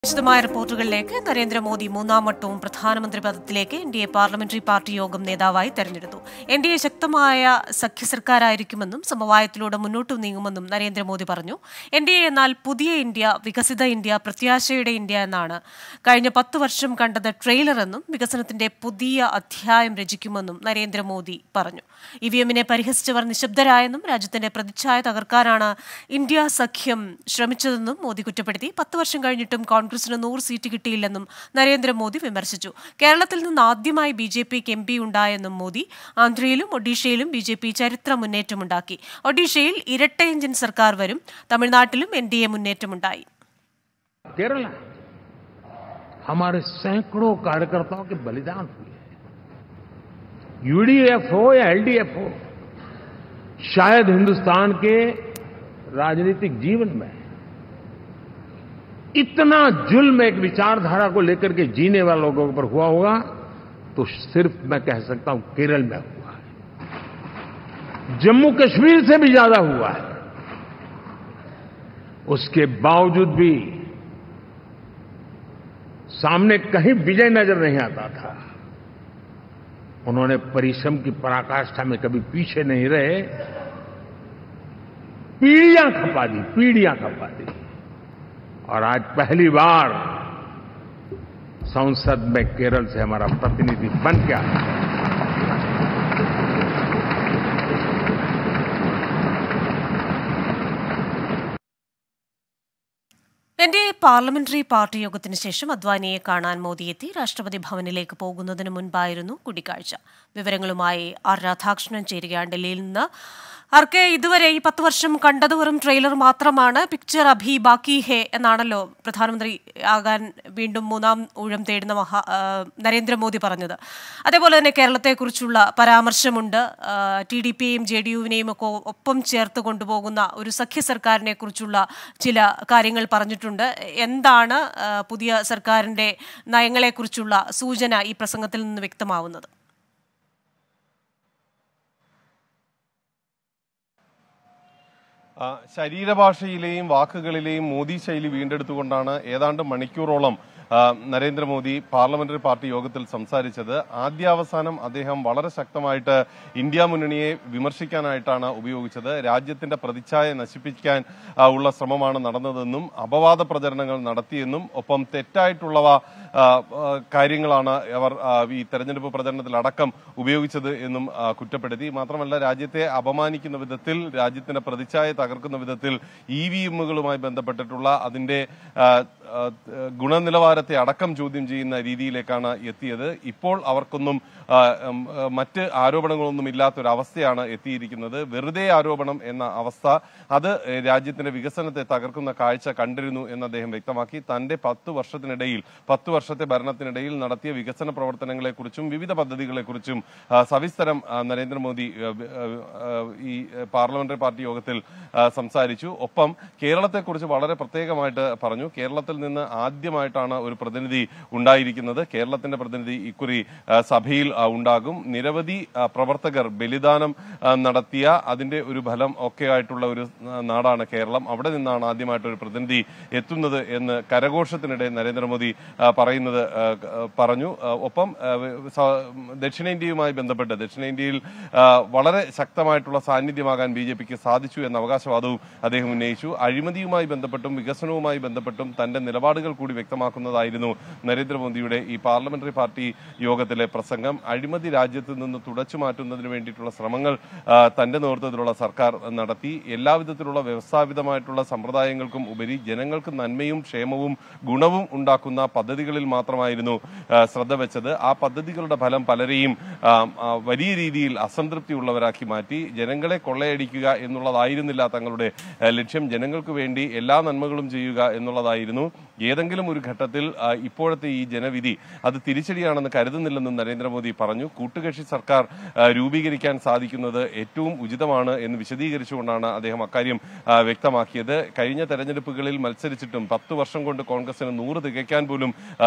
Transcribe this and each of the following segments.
വിശദമായ റിപ്പോർട്ടുകളിലേക്ക് നരേന്ദ്രമോദി മൂന്നാം വട്ടവും പ്രധാനമന്ത്രി പദത്തിലേക്ക് N D A parliamentary party യോഗം നേതാവായി തെരഞ്ഞെടുത്തു എൻ ഡി എ ശക്തമായ സഖ്യ സർക്കാരായിരിക്കുമെന്നും സമവായത്തിലൂടെ മുന്നോട്ടു നീങ്ങുമെന്നും നരേന്ദ്രമോദി പറഞ്ഞു എൻ ഡി എ എന്നാൽ പുതിയ ഇന്ത്യ വികസിത ഇന്ത്യ പ്രത്യാശയുടെ ഇന്ത്യ എന്നാണ് കഴിഞ്ഞ പത്ത് വർഷം കണ്ടത് ട്രെയിലർ എന്നും വികസനത്തിന്റെ പുതിയ അധ്യായം രചിക്കുമെന്നും നരേന്ദ്രമോദി പറഞ്ഞു ഇ വി എമ്മിനെ പരിഹസിച്ചവർ നിശബ്ദരായെന്നും രാജ്യത്തിന്റെ പ്രതിച്ഛായ തകർക്കാനാണ് ഇന്ത്യ സഖ്യം ശ്രമിച്ചതെന്നും മോദി കുറ്റപ്പെടുത്തി പത്ത് വർഷം കഴിഞ്ഞിട്ടും കോൺഗ്രസിന് നൂറ് സീറ്റ് കിട്ടിയില്ലെന്നും നരേന്ദ്രമോദി വിമർശിച്ചു കേരളത്തിൽ നിന്ന് ആദ്യമായി ബി ജെ പിക്ക് എം പി ഉണ്ടായെന്നും മോദി ആന്ധ്രയിലും ഒഡീഷയിലും ബി ജെ പി ചരിത്ര മുന്നേറ്റമുണ്ടാക്കി ഒഡീഷയിൽ ഇരട്ട എഞ്ചിൻ സർക്കാർ വരും തമിഴ്നാട്ടിലും എൻ ഡി എ മുന്നേറ്റമുണ്ടായി केरला हमारे सैकड़ों कार्यकर्ताओं के बलिदान हुए यूडीएफ हो या एलडीएफ हो शायद हिंदुस्तान के राजनीतिक जीवन में इतना जुल्म एक विचारधारा को लेकर के जीने वाले लोगों पर हुआ होगा तो सिर्फ मैं कह सकता हूं केरल में हुआ है जम्मू कश्मीर से भी ज्यादा हुआ है उसके बावजूद भी सामने कहीं विजय नजर नहीं आता था उन्होंने परिश्रम की पराकाष्ठा में कभी पीछे नहीं रहे पीढ़ियां खपा दी पीढ़ियां खपा दी और आज पहली बार संसद में केरल से हमारा प्रतिनिधि बन के आया N D A parliamentary party യോഗത്തിന് ശേഷം അദ്വാനിയെ കാണാൻ മോദി എത്തി രാഷ്ട്രപതി ഭവനിലേക്ക് പോകുന്നതിന് മുൻപായിരുന്നു കൂടിക്കാഴ്ച വിവരങ്ങളുമായി ആർ രാധാകൃഷ്ണൻ ചേരുകയാണ് ഡൽഹിയിൽ നിന്ന് ആർക്കെ ഇതുവരെ ഈ പത്ത് വർഷം കണ്ടത് വെറും ട്രെയിലർ മാത്രമാണ് പിക്ചർ അഭി ബാക്കി ഹേ എന്നാണല്ലോ പ്രധാനമന്ത്രി ആകാൻ വീണ്ടും മൂന്നാം ഊഴം തേടുന്ന മഹാ ആ, നരേന്ദ്രമോദി പറഞ്ഞത് അതേപോലെ തന്നെ കേരളത്തെക്കുറിച്ചുള്ള പരാമർശമുണ്ട് ടി ഡി പിയെയും ജെ ഡി യുവിനെയും ഒക്കെ ഒപ്പം ചേർത്ത് കൊണ്ടുപോകുന്ന ഒരു സഖ്യ സർക്കാരിനെ കുറിച്ചുള്ള ചില കാര്യങ്ങൾ പറഞ്ഞിട്ടുണ്ട് എന്താണ് ആ, പുതിയ സർക്കാരിന്റെ നയങ്ങളെക്കുറിച്ചുള്ള സൂചന ഈ പ്രസംഗത്തിൽ നിന്ന് വ്യക്തമാവുന്നത് ആ, ശരീരഭാഷയിലെയും വാക്കുകളിലെയും മോദി ശൈലി വീണ്ടെടുത്തുകൊണ്ടാണ് ഏതാണ്ട് മണിക്കൂറോളം ആ, നരേന്ദ്രമോദി പാർലമെന്ററി പാർട്ടി യോഗത്തിൽ സംസാരിച്ചത് ആദ്യാവസാനം അദ്ദേഹം വളരെ ശക്തമായിട്ട് ഇന്ത്യ മുന്നണിയെ വിമർശിക്കാനായിട്ടാണ് ഉപയോഗിച്ചത് രാജ്യത്തിന്റെ പ്രതിച്ഛായ നശിപ്പിക്കാൻ ആ, ഉള്ള ശ്രമമാണ് നടന്നതെന്നും അപവാദ പ്രചരണങ്ങൾ നടത്തിയെന്നും ഒപ്പം തെറ്റായിട്ടുള്ളവ ആ, ആ, കാര്യങ്ങളാണ് അവർ ആ, ഈ തെരഞ്ഞെടുപ്പ് പ്രചരണത്തിൽ അടക്കം ഉപയോഗിച്ചത് എന്നും ആ, കുറ്റപ്പെടുത്തി മാത്രമല്ല രാജ്യത്തെ അപമാനിക്കുന്ന വിധത്തിൽ രാജ്യത്തിന്റെ പ്രതിച്ഛായ തകർക്കുന്ന വിധത്തിൽ ഇ വി എമ്മുകളുമായി ബന്ധപ്പെട്ടിട്ടുള്ള അതിന്റെ ആ, ആ, ഗുണനിലവാരത്തെ അടക്കം ചോദ്യം ചെയ്യുന്ന രീതിയിലേക്കാണ് എത്തിയത് ഇപ്പോൾ അവർക്കൊന്നും ആ, ഉം, ആ, മറ്റ് ആരോപണങ്ങളൊന്നും ഇല്ലാത്തൊരവസ്ഥയാണ് എത്തിയിരിക്കുന്നത് വെറുതെ ആരോപണം എന്ന അവസ്ഥ അത് ഏ, രാജ്യത്തിന്റെ വികസനത്തെ തകർക്കുന്ന കാഴ്ച കണ്ടിരുന്നു എന്ന് അദ്ദേഹം വ്യക്തമാക്കി തന്റെ പത്ത് വർഷത്തിനിടയിൽ പത്ത് വർഷത്തെ ഭരണത്തിനിടയിൽ നടത്തിയ വികസന പ്രവർത്തനങ്ങളെക്കുറിച്ചും വിവിധ പദ്ധതികളെക്കുറിച്ചും ആ, സവിസ്തരം ആ, നരേന്ദ്രമോദി ആ, വി- ആ, ആ, ഈ ആ, പാർലമെന്ററി പാർട്ടി യോഗത്തിൽ ആ, സംസാരിച്ചു ഒപ്പം കേരളത്തെക്കുറിച്ച് വളരെ പ്രത്യേകമായിട്ട് പറഞ്ഞു കേരളത്തിൽ നിന്ന് ആദ്യമായിട്ടാണ് ഒരു പ്രതിനിധി ഉണ്ടായിരിക്കുന്നത് കേരളത്തിന്റെ പ്രതിനിധി ഇക്കുറി ആ, സഭയിൽ ആ, ഉണ്ടാകും നിരവധി ആ, പ്രവർത്തകർ ബലിദാനം ആ, നടത്തിയ അതിന്റെ ഒരു ഫലം ഒക്കെ ആയിട്ടുള്ള ഒരു ആ, നാടാണ് കേരളം അവിടെ നിന്നാണ് ആദ്യമായിട്ട് ഒരു പ്രതിനിധി എത്തുന്നത് എന്ന് കരഘോഷത്തിനിടെ നരേന്ദ്രമോദി ആ, പറയുന്നത് ആ, ആ, പറഞ്ഞു ആ, ഒപ്പം ആ, സ- ദക്ഷിണേന്ത്യയുമായി ബന്ധപ്പെട്ട് ദക്ഷിണേന്ത്യയിൽ ആ, വളരെ ശക്തമായിട്ടുള്ള സാന്നിധ്യമാകാൻ ബി ജെ പിക്ക് സാധിച്ചു എന്ന അവകാശവാദവും അദ്ദേഹം ഉന്നയിച്ചു അഴിമതിയുമായി ബന്ധപ്പെട്ടും വികസനവുമായി ബന്ധപ്പെട്ടും തന്റെ നിലപാടുകൾ കൂടി വ്യക്തമാക്കുന്നതായിരുന്നു നരേന്ദ്രമോദിയുടെ ഈ പാർലമെന്ററി പാർട്ടി യോഗത്തിലെ പ്രസംഗം അഴിമതി രാജ്യത്ത് നിന്ന് തുടച്ചു മാറ്റുന്നതിന് വേണ്ടിയിട്ടുള്ള ശ്രമങ്ങൾ ആ, തന്റെ നേതൃത്വത്തിലുള്ള സർക്കാർ നടത്തി എല്ലാവിധത്തിലുള്ള വ്യവസ്ഥാപിതമായിട്ടുള്ള സമ്പ്രദായങ്ങൾക്കും ഉപരി ജനങ്ങൾക്ക് നന്മയും ക്ഷേമവും ഗുണവും ഉണ്ടാക്കുന്ന പദ്ധതികളിൽ മാത്രമായിരുന്നു ആ, ശ്രദ്ധ വെച്ചത് ആ പദ്ധതികളുടെ ഫലം പലരെയും ആ, ആ, വലിയ രീതിയിൽ അസംതൃപ്തിയുള്ളവരാക്കി മാറ്റി ജനങ്ങളെ കൊള്ളയടിക്കുക എന്നുള്ളതായിരുന്നില്ല തങ്ങളുടെ ആ, ലക്ഷ്യം ജനങ്ങൾക്ക് വേണ്ടി എല്ലാ നന്മകളും ചെയ്യുക എന്നുള്ളതായിരുന്നു ഏതെങ്കിലും ഒരു ഘട്ടത്തിൽ ആ, ഇപ്പോഴത്തെ ഈ ജനവിധി അത് തിരിച്ചടിയാണെന്ന് കരുതുന്നില്ലെന്നും നരേന്ദ്രമോദി പറഞ്ഞു കൂട്ടുകക്ഷി സർക്കാർ ആ, രൂപീകരിക്കാൻ സാധിക്കുന്നത് ഏറ്റവും ഉചിതമാണ് എന്ന് വിശദീകരിച്ചുകൊണ്ടാണ് അദ്ദേഹം അക്കാര്യം ആ, വ്യക്തമാക്കിയത് കഴിഞ്ഞ തെരഞ്ഞെടുപ്പുകളിൽ മത്സരിച്ചിട്ടും പത്ത് വർഷം കൊണ്ട് കോൺഗ്രസിന് നൂറ് തികയ്ക്കാൻ പോലും ആ,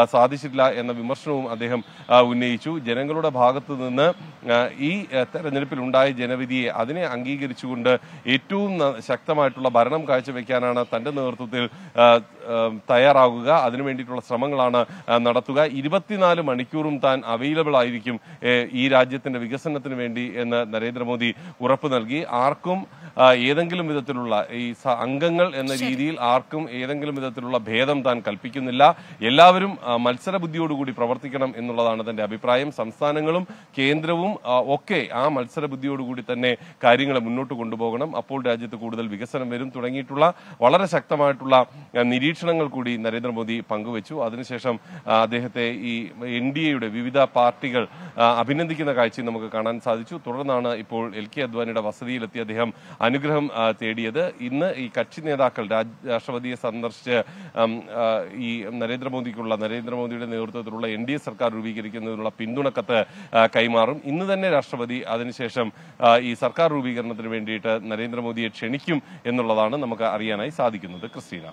സാധിച്ചിട്ടില്ല എന്ന വിമർശനവും അദ്ദേഹം ആ, ഉന്നയിച്ചു ജനങ്ങളുടെ ഭാഗത്തു നിന്ന് ആ, ഈ ആ, തെരഞ്ഞെടുപ്പിൽ ഉണ്ടായ ജനവിധിയെ അതിനെ അംഗീകരിച്ചുകൊണ്ട് ഏറ്റവും ന- ശക്തമായിട്ടുള്ള ഭരണം കാഴ്ചവെക്കാനാണ് തന്റെ നേതൃത്വത്തിൽ ആ, ആ, തയ്യാറാകുക അതിനു വേണ്ടിയിട്ടുള്ള ശ്രമങ്ങളാണ് ആ, നടത്തുക ഇരുപത്തിനാല് മണിക്കൂറും താൻ അവൈലബിൾ ആയിരിക്കും ഏ, ഈ രാജ്യത്തിന്റെ വികസനത്തിന് വേണ്ടി എന്ന് നരേന്ദ്രമോദി ഉറപ്പ് നൽകി ആർക്കും ആ, ഏതെങ്കിലും വിധത്തിലുള്ള ഈ സ- അംഗങ്ങൾ എന്ന രീതിയിൽ ആർക്കും ഏതെങ്കിലും വിധത്തിലുള്ള ഭേദം താൻ കൽപ്പിക്കുന്നില്ല എല്ലാവരും ആ, മത്സര ബുദ്ധിയോടുകൂടി പ്രവർത്തിക്കണം എന്നുള്ളതാണ് തന്റെ അഭിപ്രായം സംസ്ഥാനങ്ങളും കേന്ദ്രവും ആ, ഒക്കെ ആ മത്സര ബുദ്ധിയോടുകൂടി തന്നെ കാര്യങ്ങളെ മുന്നോട്ട് കൊണ്ടുപോകണം അപ്പോൾ രാജ്യത്ത് കൂടുതൽ വികസനം വരും തുടങ്ങിയിട്ടുള്ള വളരെ ശക്തമായിട്ടുള്ള ആ, നിരീക്ഷണങ്ങൾ കൂടി നരേന്ദ്രമോദി പങ്കുവച്ചു അതിനുശേഷം ആ, അദ്ദേഹത്തെ ഈ എൻ ഡി എയുടെ വിവിധ പാർട്ടികൾ ആ, അഭിനന്ദിക്കുന്ന കാഴ്ചയും നമുക്ക് കാണാൻ സാധിച്ചു തുടർന്നാണ് ഇപ്പോൾ എൽ കെ അദ്വാനിയുടെ വസതിയിലെത്തി അദ്ദേഹം അനുഗ്രഹം ആ, തേടിയത് ഇന്ന് ഈ കക്ഷി നേതാക്കൾ രാജ്- രാഷ്ട്രപതിയെ സന്ദർശിച്ച് ഉം, ആ, ഈ നരേന്ദ്രമോദിക്കുള്ള നരേന്ദ്രമോദിയുടെ നേതൃത്വത്തിലുള്ള എൻ ഡി എ സർക്കാർ രൂപീകരിക്കുന്നതിനുള്ള പിന്തുണക്കത്ത് ആ, കൈമാറും ഇന്ന് തന്നെ രാഷ്ട്രപതി അതിനുശേഷം ആ, ഈ സർക്കാർ രൂപീകരണത്തിന് വേണ്ടിയിട്ട് നരേന്ദ്രമോദിയെ ക്ഷണിക്കും എന്നുള്ളതാണ് നമുക്ക് അറിയാനായി സാധിക്കുന്നത് ക്രിസ്റ്റീന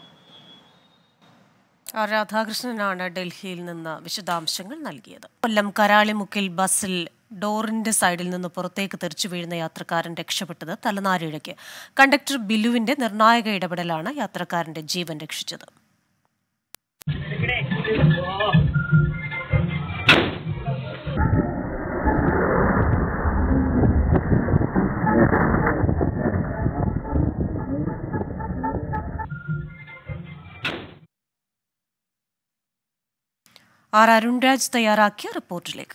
ആർ രാധാകൃഷ്ണനാണ് ഡൽഹിയിൽ നിന്ന് വിശദാംശങ്ങൾ നൽകിയത് കൊല്ലം കരാളിമുക്കിൽ ബസ്സിൽ ഡോറിന്റെ സൈഡിൽ നിന്ന് പുറത്തേക്ക് തെറിച്ചു വീഴുന്ന യാത്രക്കാരൻ രക്ഷപ്പെട്ടത് തലനാരിഴയ്ക്ക് കണ്ടക്ടർ ബില്ലുവിന്റെ നിർണായക ഇടപെടലാണ് യാത്രക്കാരന്റെ ജീവൻ രക്ഷിച്ചത് ആർ അരുൺരാജ് തയ്യാറാക്കിയ റിപ്പോർട്ടിലേക്ക്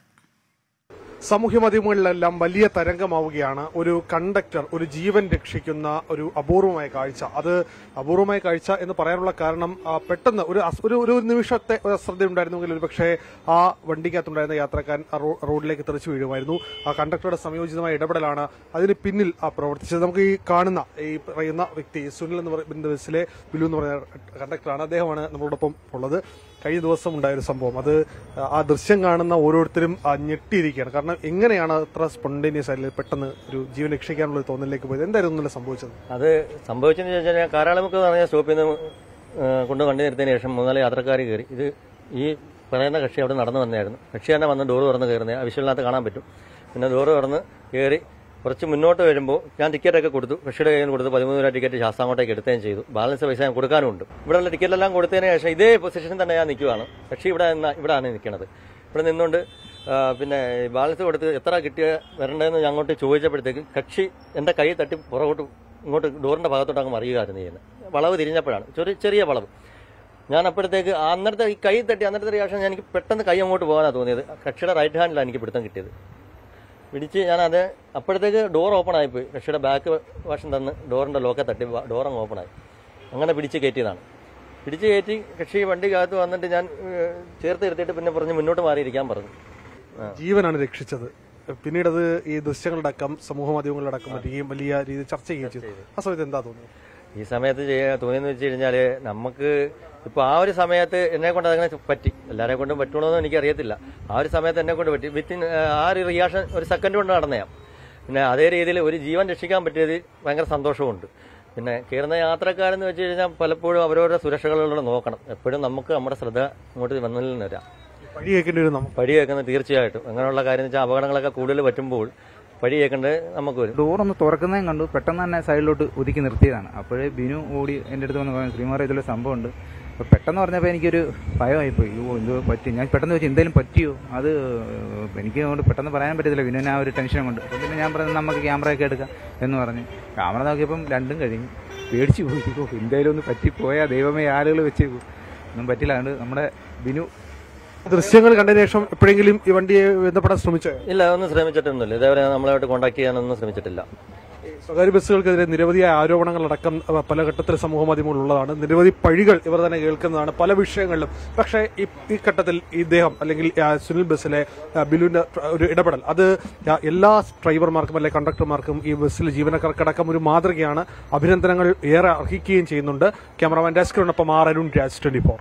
സാമൂഹ്യ മാധ്യമങ്ങളിലെല്ലാം വലിയ തരംഗമാവുകയാണ് ഒരു കണ്ടക്ടർ ഒരു ജീവൻ രക്ഷിക്കുന്ന ഒരു അപൂർവമായ കാഴ്ച അത് അപൂർവമായ കാഴ്ച എന്ന് പറയാനുള്ള കാരണം ആ, പെട്ടെന്ന് ഒരു അസ്- ഒരു ഒരു നിമിഷത്തെ ഒരു അശ്രദ്ധ ഉണ്ടായിരുന്നെങ്കിൽ ഒരു പക്ഷേ ആ വണ്ടിക്കകത്തുണ്ടായിരുന്ന യാത്രക്കാരൻ ആ റോ- റോഡിലേക്ക് തെറിച്ചു വീഴുമായിരുന്നു ആ കണ്ടക്ടറുടെ സംയോജിതമായ ഇടപെടലാണ് അതിന് പിന്നിൽ ആ പ്രവർത്തിച്ചത് നമുക്ക് ഈ കാണുന്ന ഈ പറയുന്ന വ്യക്തി സുനിൽ എന്ന് പറയുന്ന ബസ്സിലെ ബിലു എന്ന് പറയുന്ന കണ്ടക്ടറാണ് അദ്ദേഹമാണ് നമ്മളോടൊപ്പം ഉള്ളത് കഴിഞ്ഞ ദിവസം ഉണ്ടായ ഒരു സംഭവം അത് ആ ദൃശ്യം കാണുന്ന ഓരോരുത്തരും ആ ഞെട്ടിയിരിക്കുകയാണ് കാരണം എങ്ങനെയാണ് അത്ര സ്പോണ്ടേനിയസ് ആയിട്ട് പെട്ടെന്ന് ഒരു ജീവൻ രക്ഷിക്കാനുള്ള ഒരു തോന്നലിലേക്ക് പോയത് എന്തായിരുന്നു ഇന്നലെ സംഭവിച്ചത് അത് സംഭവിച്ചെന്ന് ചോദിച്ചാൽ ഞാൻ കാരാളമുക്ക് എന്ന് പറഞ്ഞ സ്റ്റോപ്പിൽ നിന്ന് ഏഹ്, കൊണ്ട് വണ്ടി നിർത്തിയതിന് ശേഷം മൂന്നാല് യാത്രക്കാർ കയറി ഇത് ഈ പറയുന്ന കക്ഷി അവിടെ നടന്നു വന്നായിരുന്നു കക്ഷി തന്നെ വന്ന് ഡോറ് തുറന്ന് കയറുന്നത് ആ വിഷ്വലിനകത്ത് കാണാൻ പറ്റും പിന്നെ ഡോറ് തുറന്ന് കയറി കുറച്ച് മുന്നോട്ട് വരുമ്പോൾ ഞാൻ ടിക്കറ്റൊക്കെ കൊടുത്തു കക്ഷിയുടെ കയ്യിൽ കൊടുത്ത് പതിമൂന്ന് രൂപ ടിക്കറ്റ് ശാസ്താമോട്ടേക്ക് എടുത്തതും ചെയ്തു ബാലൻസ് പൈസ ഞാൻ കൊടുക്കാനുമുണ്ട് ഇവിടെയുള്ള ടിക്കറ്റെല്ലാം കൊടുത്തതിന് ശേഷം ഇതേ പൊസിഷനിൽ തന്നെ ഞാൻ നിൽക്കുവാണ് കക്ഷി ഇവിടെ നിന്ന ഇവിടെയാണ് നിൽക്കുന്നത് ഇവിടെ നിന്നുകൊണ്ട് ആ, പിന്നെ ബാലൻസ് കൊടുത്ത് എത്ര കിട്ടിയ വരേണ്ടതെന്ന് ഞാൻ അങ്ങോട്ട് ചോദിച്ചപ്പോഴത്തേക്ക് കക്ഷി എൻ്റെ കൈ തട്ടി പുറകോട്ട് ഇങ്ങോട്ട് ഡോറിന്റെ ഭാഗത്തോട്ട് അങ്ങ് മറിയുകയായിരുന്നു ചെയ്യുന്നത് വളവ് തിരിഞ്ഞപ്പോഴാണ് ചെറിയ ചെറിയ വളവ് ഞാൻ അപ്പോഴത്തേക്ക് അന്നേരത്തെ ഈ കൈ തട്ടി അന്നേരത്തെ റിയാക്ഷൻ ഞാൻ എനിക്ക് പെട്ടെന്ന് കൈ അങ്ങോട്ട് പോകാനാണ് തോന്നിയത് കക്ഷിയുടെ റൈറ്റ് ഹാൻഡിലാണ് എനിക്ക് പിടുത്തം കിട്ടിയത് പിടിച്ച് ഞാൻ അത് അപ്പോഴത്തേക്ക് ഡോർ ഓപ്പൺ ആയിപ്പോയി കക്ഷിയുടെ ബാക്ക് വശം തന്ന് ഡോറിന്റെ ലോക്കെ തട്ടി ഡോർ അങ്ങ് ഓപ്പൺ ആയി അങ്ങനെ പിടിച്ച് കയറ്റിയതാണ് പിടിച്ച് കയറ്റി കക്ഷി വണ്ടിക്കകത്ത് വന്നിട്ട് ഞാൻ ഏഹ്, ചേർത്ത് നിർത്തിയിട്ട് പിന്നെ പറഞ്ഞ് മുന്നോട്ട് മാറിയിരിക്കാൻ പറഞ്ഞു ആ. ജീവനാണ് രക്ഷിച്ചത് പിന്നീട് അത് ഈ ദൃശ്യങ്ങളടക്കം സമൂഹ മാധ്യമങ്ങളിലടക്കം വരികയും വലിയ രീതിയിൽ ചർച്ച ചെയ്യുകയും ചെയ്തു ആ സമയത്ത് എന്താ തോന്നിയത് ഈ സമയത്ത് ചെയ്യാൻ തോന്നിയെന്ന് വെച്ച് കഴിഞ്ഞാല് നമുക്ക് ഇപ്പൊ ആ ഒരു സമയത്ത് എന്നെ കൊണ്ട് അതങ്ങനെ പറ്റി എല്ലാരെ കൊണ്ടും പറ്റണമെന്ന് എനിക്ക് അറിയത്തില്ല ആ ഒരു സമയത്ത് എന്നെ കൊണ്ട് പറ്റി വിത്തിൻ ആ ഒരു റിയാക്ഷൻ ഒരു സെക്കൻഡ് കൊണ്ട് നടന്നയാ പിന്നെ അതേ രീതിയിൽ ഒരു ജീവൻ രക്ഷിക്കാൻ പറ്റിയതിൽ ഭയങ്കര സന്തോഷമുണ്ട് പിന്നെ കയറുന്ന യാത്രക്കാരെന്ന് വെച്ച് കഴിഞ്ഞാൽ പലപ്പോഴും അവരവരുടെ സുരക്ഷകളിലൂടെ നോക്കണം എപ്പോഴും നമുക്ക് നമ്മുടെ ശ്രദ്ധ ഇങ്ങോട്ട് വന്നതിൽ നിന്ന് വരാം പഴി കേൾക്കേണ്ടി വരും നമുക്ക് പടി കേൾക്കുന്നത് തീർച്ചയായിട്ടും അങ്ങനെയുള്ള കാര്യം എന്ന് വെച്ചാൽ അപകടങ്ങളൊക്കെ കൂടുതൽ പറ്റുമ്പോൾ പടി കേൾക്കേണ്ടത് നമുക്ക് വരും ഡോർ ഒന്ന് തുറക്കുന്നതും കണ്ടു പെട്ടെന്ന് തന്നെ സൈഡിലോട്ട് ഒതുക്കി നിർത്തിയതാണ് അപ്പോഴേ ബിനു ഓടി എൻ്റെ അടുത്ത് വന്ന് പറഞ്ഞു ശ്രീമാർ ഇതിലുള്ള സംഭവമുണ്ട് അപ്പോൾ പെട്ടെന്ന് പറഞ്ഞപ്പോൾ എനിക്കൊരു ഭയമായിപ്പോയി അയ്യോ എന്തോ പറ്റി ഞാൻ പെട്ടെന്ന് വെച്ച് എന്തെങ്കിലും പറ്റിയോ അത് എനിക്ക് അതുകൊണ്ട് പെട്ടെന്ന് പറയാൻ പറ്റത്തില്ല ബിനുവിന് ആ ഒരു ടെൻഷൻ കൊണ്ട് അപ്പോൾ പിന്നെ ഞാൻ പറഞ്ഞു നമുക്ക് ക്യാമറയൊക്കെ എടുക്കാം എന്ന് പറഞ്ഞ് ക്യാമറ നോക്കിയപ്പം രണ്ടും കഴിഞ്ഞു പേടിച്ചു പോയി ഓ, എന്തായാലും ഒന്ന് പറ്റിപ്പോയാൽ ദൈവമേ ആളുകൾ വെച്ച് ഒന്നും പറ്റില്ല അതുകൊണ്ട് നമ്മുടെ ബിനു ദൃശ്യങ്ങൾ കണ്ടതിന് ശേഷം എപ്പോഴെങ്കിലും ഈ വണ്ടിയെ ബന്ധപ്പെടാൻ ശ്രമിച്ചോ ഇല്ല ഒന്നും ശ്രമിച്ചിട്ടൊന്നുമില്ല ഇതേവരെ നമ്മളായിട്ട് കോൺടാക്ട് ചെയ്യാനൊന്നും ശ്രമിച്ചിട്ടില്ല ഈ സ്വകാര്യ ബസ്സുകൾക്കെതിരെ നിരവധിയായ ആരോപണങ്ങളടക്കം അഹ്, പല ഘട്ടത്തിൽ സമൂഹ മാധ്യമങ്ങളിൽ ഉള്ളതാണ് നിരവധി പഴികൾ ഇവർ തന്നെ കേൾക്കുന്നതാണ് പല വിഷയങ്ങളിലും പക്ഷേ ഈ ഈ ഘട്ടത്തിൽ ഇദ്ദേഹം അല്ലെങ്കിൽ ആ, സുനിൽ ബസ്സിലെ ആ, ബിലുവിന്റെ ട്ര- ഒരു ഇടപെടൽ അത് ആ, എല്ലാ ഡ്രൈവർമാർക്കും അല്ലെങ്കിൽ കണ്ടക്ടർമാർക്കും ഈ ബസ്സിലെ ജീവനക്കാർക്കടക്കം ഒരു മാതൃകയാണ് അഭിനന്ദനങ്ങൾ ഏറെ അർഹിക്കുകയും ചെയ്യുന്നുണ്ട് ക്യാമറാമാൻ രാസ്കറിനൊപ്പം R Arun Raj twenty four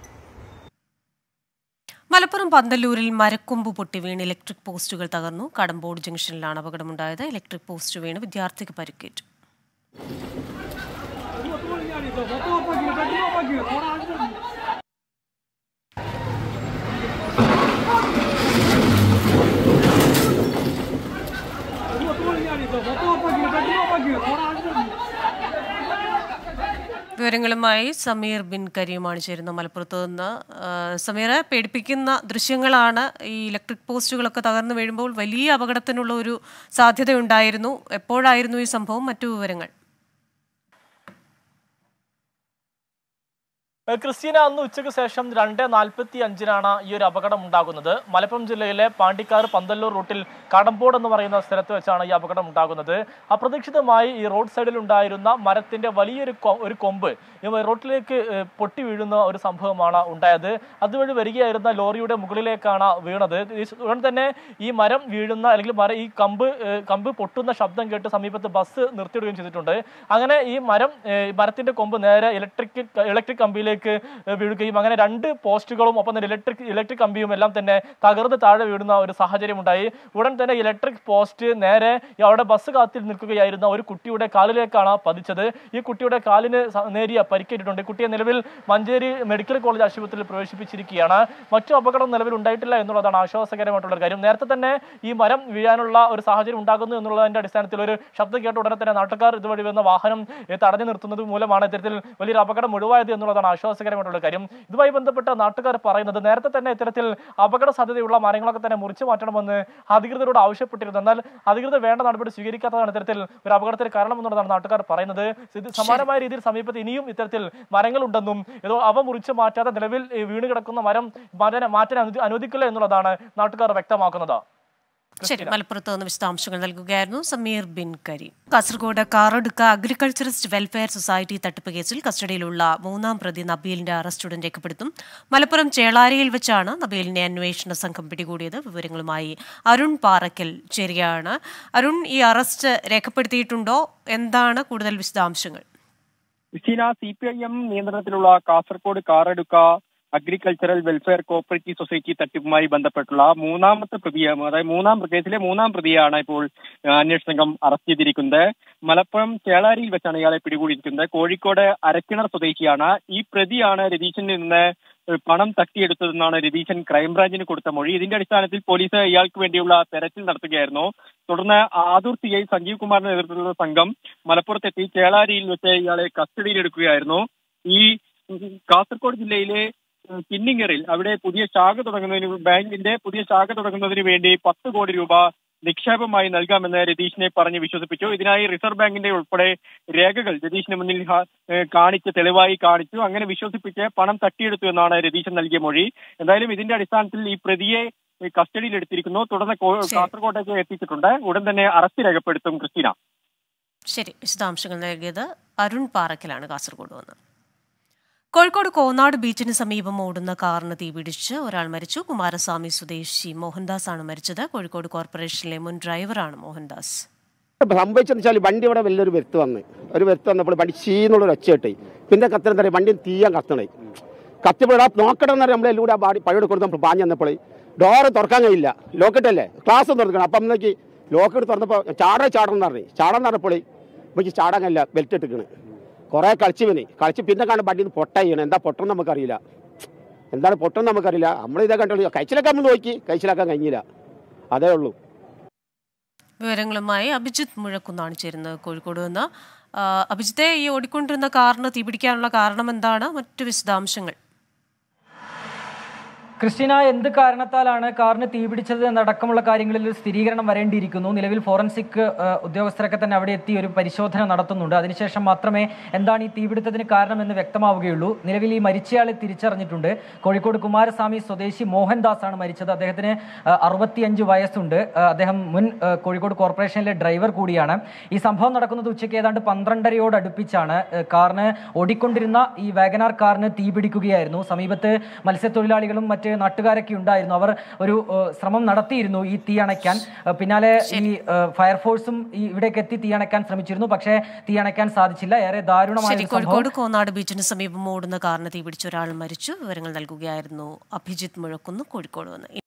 Malappuram പന്തല്ലൂരിൽ മരക്കൊമ്പ് പൊട്ടി വീണ് ഇലക്ട്രിക് പോസ്റ്റുകൾ തകർന്നു കടമ്പോട് ജംഗ്ഷനിലാണ് അപകടമുണ്ടായത് ഇലക്ട്രിക് പോസ്റ്റ് വീണ് വിദ്യാർത്ഥിക്ക് പരിക്കേറ്റു വിവരങ്ങളുമായി സമീർ ബിൻ കരീമാണ് ചേരുന്ന മലപ്പുറത്ത് നിന്ന് ആ, സമീറെ പേടിപ്പിക്കുന്ന ദൃശ്യങ്ങളാണ് ഈ ഇലക്ട്രിക് പോസ്റ്റുകളൊക്കെ തകർന്നു വീഴുമ്പോൾ വലിയ അപകടത്തിനുള്ള ഒരു സാധ്യതയുണ്ടായിരുന്നു എപ്പോഴായിരുന്നു ഈ സംഭവം മറ്റു വിവരങ്ങൾ ഏഹ് ക്രിസ്റ്റീന അന്ന് ഉച്ചയ്ക്ക് ശേഷം രണ്ട് നാൽപ്പത്തി അഞ്ചിനാണ് ഈ ഒരു അപകടം ഉണ്ടാകുന്നത് മലപ്പുറം ജില്ലയിലെ പാണ്ടിക്കാട് പന്തല്ലൂർ റൂട്ടിൽ കടമ്പോട് എന്ന് പറയുന്ന സ്ഥലത്ത് വെച്ചാണ് ഈ അപകടം ഉണ്ടാകുന്നത് അപ്രതീക്ഷിതമായി ഈ റോഡ് സൈഡിൽ ഉണ്ടായിരുന്ന മരത്തിന്റെ വലിയൊരു കൊ- ഒരു കൊമ്പ് ഈ റോട്ടിലേക്ക് ഏഹ് പൊട്ടി വീഴുന്ന ഒരു സംഭവമാണ് ഉണ്ടായത് അതുവഴി വരികയായിരുന്ന ലോറിയുടെ മുകളിലേക്കാണ് വീണത് ഈ സ- ഉടൻ തന്നെ ഈ മരം വീഴുന്ന അല്ലെങ്കിൽ മര ഈ കമ്പ് ഏഹ് കമ്പ് പൊട്ടുന്ന ശബ്ദം കേട്ട് സമീപത്ത് ബസ് നിർത്തിയിടുകയും ചെയ്തിട്ടുണ്ട് അങ്ങനെ ഈ മരം ഏഹ് മരത്തിന്റെ കൊമ്പ് നേരെ ഇലക്ട്രിക് ഇലക്ട്രിക് കമ്പിയിലേക്ക് ഏഹ് വീഴുകയും അങ്ങനെ രണ്ട് പോസ്റ്റുകളും ഒപ്പം തന്നെ ഇലക്ട്രിക് ഇലക്ട്രിക് കമ്പിയും എല്ലാം തന്നെ തകർന്ന് താഴെ വീഴുന്ന ഒരു സാഹചര്യം ഉണ്ടായി ഉടൻ തന്നെ ഇലക്ട്രിക് പോസ്റ്റ് നേരെ ഈ അവിടെ ബസ് കാത്തിൽ നിൽക്കുകയായിരുന്ന ഒരു കുട്ടിയുടെ കാലിലേക്കാണ് പതിച്ചത് ഈ കുട്ടിയുടെ കാലിന് സ- നേരിയ പരിക്കേറ്റിട്ടുണ്ട് ഈ കുട്ടിയെ നിലവിൽ മഞ്ചേരി മെഡിക്കൽ കോളേജ് ആശുപത്രിയിൽ പ്രവേശിപ്പിച്ചിരിക്കുകയാണ് മറ്റു അപകടം നിലവിൽ ഉണ്ടായിട്ടില്ല എന്നുള്ളതാണ് ആശ്വാസകരമായിട്ടുള്ള ഒരു കാര്യം നേരത്തെ തന്നെ ഈ മരം വീഴാനുള്ള ഒരു സാഹചര്യം ഉണ്ടാകുന്നു എന്നുള്ളതിന്റെ അടിസ്ഥാനത്തിൽ ഒരു ശബ്ദം കേട്ട ഉടനെ തന്നെ നാട്ടുകാർ ഇതുവഴി വന്ന വാഹനം ഏ, തടഞ്ഞു നിർത്തുന്നത് മൂലമാണ് ഇത്തരത്തിൽ വലിയൊരു അപകടം ഒഴിവായത് എന്നുള്ളതാണ് ആശ്വാസകരമായിട്ടുള്ള കാര്യം ഇതുമായി ബന്ധപ്പെട്ട നാട്ടുകാർ പറയുന്നത് നേരത്തെ തന്നെ ഇത്തരത്തിൽ അപകട സാധ്യതയുള്ള മരങ്ങളൊക്കെ തന്നെ മുറിച്ചു മാറ്റണമെന്ന് അധികൃതരോട് ആവശ്യപ്പെട്ടിരുന്നു എന്നാൽ അധികൃതർ വേണ്ട നടപടി സ്വീകരിക്കാത്തതാണ് ഇത്തരത്തിൽ ഒരു അപകടത്തിന് കാരണമെന്നുള്ളതാണ് നാട്ടുകാർ പറയുന്നത് ഇത് സമാനമായ രീതിയിൽ സമീപത്ത് ഇനിയും ഇത്തരത്തിൽ മരങ്ങളുണ്ടെന്നും ഏതോ അവ മുറിച്ചു മാറ്റാതെ നിലവിൽ ഈ വീണ് കിടക്കുന്ന മരം മാറ്റാൻ മാറ്റാൻ അനുവദി- അനുവദിക്കില്ല എന്നുള്ളതാണ് നാട്ടുകാർ വ്യക്തമാക്കുന്നത് ശരി മലപ്പുറത്ത് നിന്ന് വിശദാംശങ്ങൾ നൽകുകയായിരുന്നു Sameer bin Kareem Kasaragod Karadka agriculturist welfare society തട്ടിപ്പ് കേസിൽ കസ്റ്റഡിയിലുള്ള മൂന്നാം പ്രതി നബീലിന്റെ അറസ്റ്റ് ഉടൻ രേഖപ്പെടുത്തും മലപ്പുറം ചേളാരിയിൽ വെച്ചാണ് നബീലിനെ അന്വേഷണ സംഘം പിടികൂടിയത് വിവരങ്ങളുമായി അരുൺ പാറക്കൽ ചേരുകയാണ് അരുൺ ഈ അറസ്റ്റ് രേഖപ്പെടുത്തിയിട്ടുണ്ടോ എന്താണ് കൂടുതൽ വിശദാംശങ്ങൾ Christina C P I M നിയന്ത്രണത്തിലുള്ള Kasaragod Karadka agricultural welfare cooperative society തട്ടിപ്പുമായി ബന്ധപ്പെട്ടുള്ള മൂന്നാമത്തെ പ്രതിയെ അതായത് മൂന്നാം കേസിലെ മൂന്നാം പ്രതിയാണ് ഇപ്പോൾ ആ, അന്വേഷണ സംഘം അറസ്റ്റ് ചെയ്തിരിക്കുന്നത് മലപ്പുറം ചേളാരിയിൽ വെച്ചാണ് ഇയാളെ പിടികൂടിയിരിക്കുന്നത് കോഴിക്കോട് അരക്കിണർ സ്വദേശിയാണ് ഈ പ്രതിയാണ് രതീശനിൽ നിന്ന് പണം തട്ടിയെടുത്തതെന്നാണ് രതീശൻ ക്രൈംബ്രാഞ്ചിന് കൊടുത്ത മൊഴി ഇതിന്റെ അടിസ്ഥാനത്തിൽ പോലീസ് ഇയാൾക്ക് വേണ്ടിയുള്ള തെരച്ചിൽ നടത്തുകയായിരുന്നു തുടർന്ന് ആദൂർ സി ഐ സഞ്ജീവ് കുമാറിന്റെ നേതൃത്വത്തിലുള്ള സംഘം മലപ്പുറത്തെത്തി ചേളാരിയിൽ വെച്ച് ഇയാളെ കസ്റ്റഡിയിലെടുക്കുകയായിരുന്നു ഈ ഉം, കാസർഗോഡ് ജില്ലയിലെ ഉം, കിന്നിങ്ങറിൽ അവിടെ പുതിയ ശാഖ തുടങ്ങുന്നതിന് ബാങ്കിന്റെ പുതിയ ശാഖ തുടങ്ങുന്നതിന് വേണ്ടി പത്ത് കോടി രൂപ നിക്ഷേപമായി നൽകാമെന്ന് രതീഷിനെ പറഞ്ഞ് വിശ്വസിപ്പിച്ചു ഇതിനായി റിസർവ് ബാങ്കിന്റെ ഉൾപ്പെടെ രേഖകൾ രതീഷിന് മുന്നിൽ ഹ- ഏഹ് കാണിച്ച് തെളിവായി കാണിച്ചു അങ്ങനെ വിശ്വസിപ്പിച്ച് പണം തട്ടിയെടുത്തു എന്നാണ് രതീശൻ നൽകിയ മൊഴി എന്തായാലും ഇതിന്റെ അടിസ്ഥാനത്തിൽ ഈ പ്രതിയെ ഏഹ് കസ്റ്റഡിയിൽ എടുത്തിരിക്കുന്നു തുടർന്ന് കോ- ശരി. കാസർഗോഡേക്ക് എത്തിച്ചിട്ടുണ്ട് ഉടൻ തന്നെ അറസ്റ്റ് രേഖപ്പെടുത്തും ക്രിസ്റ്റീന ശരി വിശദാംശങ്ങൾ നൽകിയത് അരുൺ പാറക്കലാണ് കാസർഗോഡ് വന്ന് കോഴിക്കോട് കോന്നാട് ബീച്ചിന് സമീപം ഓടുന്ന കാറിന് തീപിടിച്ച് ഒരാൾ മരിച്ചു കുമാരസ്വാമി സ്വദേശി മോഹൻദാസ് ആണ് മരിച്ചത് കോഴിക്കോട് കോർപ്പറേഷനിലെ മുൻ ഡ്രൈവറാണ് മോഹൻദാസ് സംഭവിച്ചെന്ന് വെച്ചാൽ വണ്ടി ഇവിടെ വലിയൊരു വരുത്ത് വന്ന് ഒരു വരുത്ത് വന്നപ്പോൾ വണ്ടി ചീന്നുള്ളൊരു ഒച്ച കിട്ടി പിന്നെ കത്തണം എന്താ പറയുക വണ്ടി തീയാൻ കത്തണേ കത്തിപ്പോൾ നോക്കണം എന്നറിയാം നമ്മളെല്ലാം കൂടെ ആ ബാടി പഴയോട് കൊടുത്ത് നമ്മൾ പാഞ്ഞ് വന്നപ്പോൾ ഡോറ് തുറക്കാൻ കഴിയില്ല ലോക്കിട്ടല്ലേ ക്ലാസ് തുറക്കണം അപ്പം അന്നേക്ക് ലോക്കിട്ട് തുറന്നപ്പോൾ ചാടാൻ ചാടണം എന്ന് പറഞ്ഞു ചാടാൻ പറഞ്ഞപ്പോൾ എനിക്ക് ചാടാൻ കഴിയില്ല ബെൽറ്റ് ഇട്ടിക്കണ് കുറേ കളിച്ച് പിന്നെ കളിച്ച് പിന്നെ കാണും വണ്ടി പൊട്ടയ്യണം എന്താ പൊട്ടെന്ന് നമുക്കറിയില്ല എന്താണ് പൊട്ടെന്ന് നമുക്കറിയില്ല നമ്മളിതേ കണ്ടുള്ളൂ കഴിച്ചിലൊക്കെ നമ്മൾ നോക്കി കഴിച്ചിലാക്കാൻ കഴിഞ്ഞില്ല അതേ ഉള്ളൂ വിവരങ്ങളുമായി അഭിജിത്ത് മുഴക്കുന്നാണ് ചേരുന്നത് കോഴിക്കോട് നിന്ന് ആ, അഭിജിത്തെ ഈ ഓടിക്കൊണ്ടിരുന്ന കാറിന് തീപിടിക്കാനുള്ള കാരണം എന്താണ് മറ്റു വിശദാംശങ്ങൾ ക്രിസ്റ്റീന എന്ത് കാരണത്താലാണ് കാറിന് തീപിടിച്ചത് എന്നടക്കമുള്ള കാര്യങ്ങളിൽ ഒരു സ്ഥിരീകരണം വരേണ്ടിയിരിക്കുന്നു നിലവിൽ ഫോറൻസിക് ഏഹ്, ഉദ്യോഗസ്ഥരൊക്കെ തന്നെ അവിടെ എത്തി ഒരു പരിശോധന നടത്തുന്നുണ്ട് അതിനുശേഷം മാത്രമേ എന്താണ് ഈ തീപിടുത്തത്തിന് കാരണമെന്ന് വ്യക്തമാവുകയുള്ളൂ നിലവിൽ ഈ മരിച്ചയാളെ തിരിച്ചറിഞ്ഞിട്ടുണ്ട് കോഴിക്കോട് കുമാരസ്വാമി സ്വദേശി മോഹൻദാസ് ആണ് മരിച്ചത് അദ്ദേഹത്തിന് ഏഹ്, അറുപത്തിയഞ്ച് വയസ്സുണ്ട് ഏഹ്, അദ്ദേഹം മുൻ ഏഹ്, കോഴിക്കോട് കോർപ്പറേഷനിലെ ഡ്രൈവർ കൂടിയാണ് ഈ സംഭവം നടക്കുന്നത് ഉച്ചയ്ക്ക് ഏതാണ്ട് പന്ത്രണ്ടരയോട് അടുപ്പിച്ചാണ് ഏഹ്, കാറിന് ഓടിക്കൊണ്ടിരുന്ന ഈ വാഗനാർ കാറിന് തീപിടിക്കുകയായിരുന്നു സമീപത്ത് മത്സ്യത്തൊഴിലാളികളും മറ്റ് നാട്ടുകാരൊക്കെ ഉണ്ടായിരുന്നു അവർ ഒരു ഏഹ്, ശ്രമം നടത്തിയിരുന്നു ഈ തീ അണയ്ക്കാൻ ഏഹ്, പിന്നാലെ ഈ ഏഹ്, ഫയർഫോഴ്സും ഈ ഇവിടേക്ക് എത്തി തീ അണയ്ക്കാൻ ശ്രമിച്ചിരുന്നു പക്ഷേ തീ അണയ്ക്കാൻ സാധിച്ചില്ല ഏറെ ദാരുണമായ ശരി ഒരു സംഭവം കോഴിക്കോട് കോന്നാട് ബീച്ചിന് സമീപം ഓടുന്ന കാറിന് തീപിടിച്ച ഒരാൾ മരിച്ചു വിവരങ്ങൾ നൽകുകയായിരുന്നു അഭിജിത്ത് മുഴക്കുന്ന് കോഴിക്കോട് വന്ന്